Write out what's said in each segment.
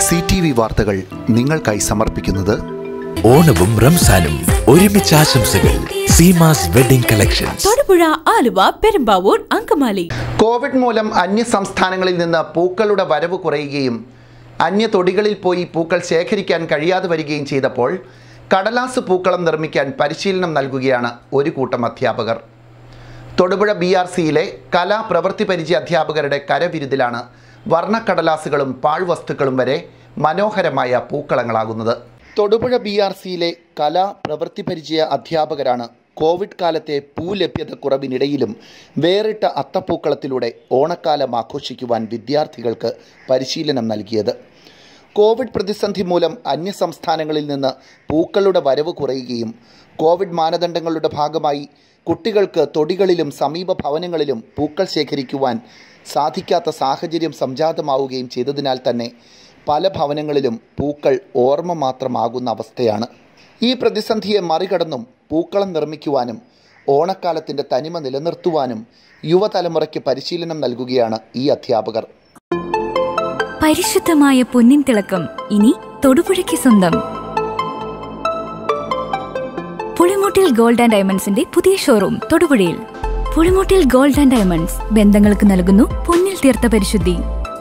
C T V വാർത്തകൾ നിങ്ങൾക്കായി സമർപ്പിക്കുന്നത് ഓണവും റംസാനും ഒരുമിച്ച് ആശംസകൾ Seemas wedding collections Thodupuzha Aluva Perumbavoor Angamaly covid മൂലം അന്യ സംസ്ഥാനങ്ങളിൽ നിന്ന് പൂക്കളുടെ വരവ് കുറയുകയും അന്യ തൊടികളിൽ പോയി പൂക്കൾ ശേഖരിക്കാൻ കഴിയാതെ വരികയും ചെയ്തപ്പോൾ കടലാസ് പൂക്കളം നിർമ്മിക്കാൻ പരിശീലനം നൽകുകയാണ് ഒരു കൂട്ടം അധ്യാപകർ തൊടുപുഴ ബി ആർ സിയിലെ കലാ പ്രവൃത്തി പരിചയ അധ്യാപകരുടെ കരവിരുതിലാണ് വർണ്ണക്കടലാസുകളും പാഴ്വസ്തുക്കളും വരെ മനോഹരമായ പൂക്കളങ്ങളാകുന്നത് തൊടുപുഴ ബി ആർ സിയിലെ കലാ പ്രവൃത്തി പരിചയ അധ്യാപകരാണ് കോവിഡ് കാലത്തെ പൂലഭ്യത കുറവിനിടയിലും വേറിട്ട അത്തപ്പൂക്കളത്തിലൂടെ ഓണക്കാലം ആഘോഷിക്കുവാൻ വിദ്യാർത്ഥികൾക്ക് പരിശീലനം നൽകിയത് കോവിഡ് പ്രതിസന്ധി മൂലം അന്യ സംസ്ഥാനങ്ങളിൽ നിന്ന് പൂക്കളുടെ വരവ് കുറയുകയും കോവിഡ് മാനദണ്ഡങ്ങളുടെ ഭാഗമായി കുട്ടികൾക്ക് തൊടികളിലും സമീപ ഭവനങ്ങളിലും പൂക്കൾ ശേഖരിക്കുവാൻ സാധിക്കാത്ത സാഹചര്യം സംജാതമാവുകയും ചെയ്തതിനാൽ തന്നെ പല ഭവനങ്ങളിലും പൂക്കൾ ഓർമ്മ മാത്രമാകുന്ന അവസ്ഥയാണ് ഈ പ്രതിസന്ധിയെ മറികടന്നും പൂക്കളം നിർമ്മിക്കുവാനും ഓണക്കാലത്തിൻ്റെ തനിമ നിലനിർത്തുവാനും യുവതലമുറയ്ക്ക് പരിശീലനം നൽകുകയാണ് ഈ അധ്യാപകർ പരിശുദ്ധമായ പൊന്നിൻ തിളക്കം ഇനി തൊടുപുഴയ്ക്ക് സ്വന്തം പുളിമൂട്ടിൽ ഗോൾഡ് ആൻഡ് ഡയമണ്ട്സിന്റെ പുതിയ ഷോറൂം തൊടുപുഴയിൽ പുളിമൂട്ടിൽ ഗോൾഡ് ആൻഡ് ഡയമണ്ട്സ് ബന്ധങ്ങൾക്ക് നൽകുന്നു പൊന്നിൽ തീർത്ത പരിശുദ്ധി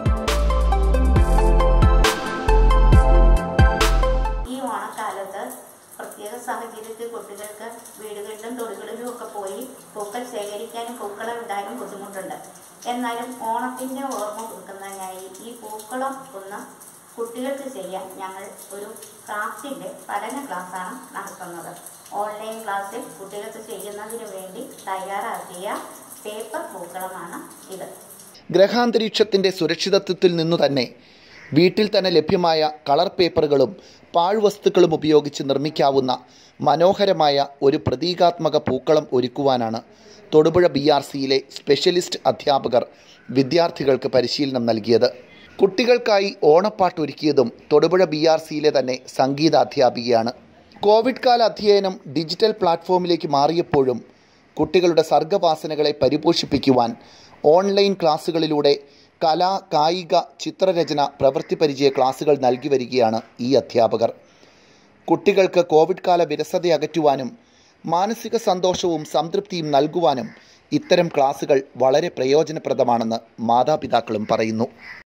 ഈ ഓണക്കാലത്ത് പ്രത്യേക സാഹചര്യത്തിൽ കുട്ടികൾക്ക് വീടുകളിലും തൊടുകളിലും ഒക്കെ പോയി പൂക്കൾ ശേഖരിക്കാനും പൂക്കളം ഇടാനും ബുദ്ധിമുട്ടുണ്ട് എന്നാലും ഓണത്തിൻ്റെ ഓർമ്മ പുതുക്കുന്നതിനായി ഈ പൂക്കളം ഒന്ന് കുട്ടികൾക്ക് ചെയ്യാൻ ഞങ്ങൾ ഒരു ക്രാഫ്റ്റിൻ്റെ പഠന ക്ലാസ്സാണ് നടത്തുന്നത് ഓൺലൈൻ ക്ലാസ്സിൽ കുട്ടികൾക്ക് ചെയ്യുന്നതിന് വേണ്ടി തയ്യാറാക്കിയ പേപ്പർ പൂക്കളമാണ് ഇത് ഗ്രഹാന്തരീക്ഷത്തിൻ്റെ സുരക്ഷിതത്വത്തിൽ നിന്നു തന്നെ വീട്ടിൽ തന്നെ ലഭ്യമായ കളർ പേപ്പറുകളും പാഴ്വസ്തുക്കളും ഉപയോഗിച്ച് നിർമ്മിക്കാവുന്ന മനോഹരമായ ഒരു പ്രതീകാത്മക പൂക്കളം ഒരുക്കുവാനാണ് തൊടുപുഴ ബി ആർ സിയിലെ സ്പെഷ്യലിസ്റ്റ് അധ്യാപകർ വിദ്യാർത്ഥികൾക്ക് പരിശീലനം നൽകിയത് കുട്ടികൾക്കായി ഓണപ്പാട്ടൊരുക്കിയതും തൊടുപുഴ ബി ആർ സിയിലെ തന്നെ സംഗീത അധ്യാപികയാണ് കോവിഡ് കാല അധ്യയനം ഡിജിറ്റൽ പ്ലാറ്റ്ഫോമിലേക്ക് മാറിയപ്പോഴും കുട്ടികളുടെ സർഗവാസനകളെ പരിപോഷിപ്പിക്കുവാൻ ഓൺലൈൻ ക്ലാസ്സുകളിലൂടെ കലാ കായിക ചിത്രരചന പ്രവൃത്തി പരിചയ ക്ലാസുകൾ നൽകി വരികയാണ് ഈ അധ്യാപകർ കുട്ടികൾക്ക് കോവിഡ് കാല വിരസത അകറ്റുവാനും മാനസിക സന്തോഷവും സംതൃപ്തിയും നൽകുവാനും ഇത്തരം ക്ലാസുകൾ വളരെ പ്രയോജനപ്രദമാണെന്ന് മാതാപിതാക്കളും പറയുന്നു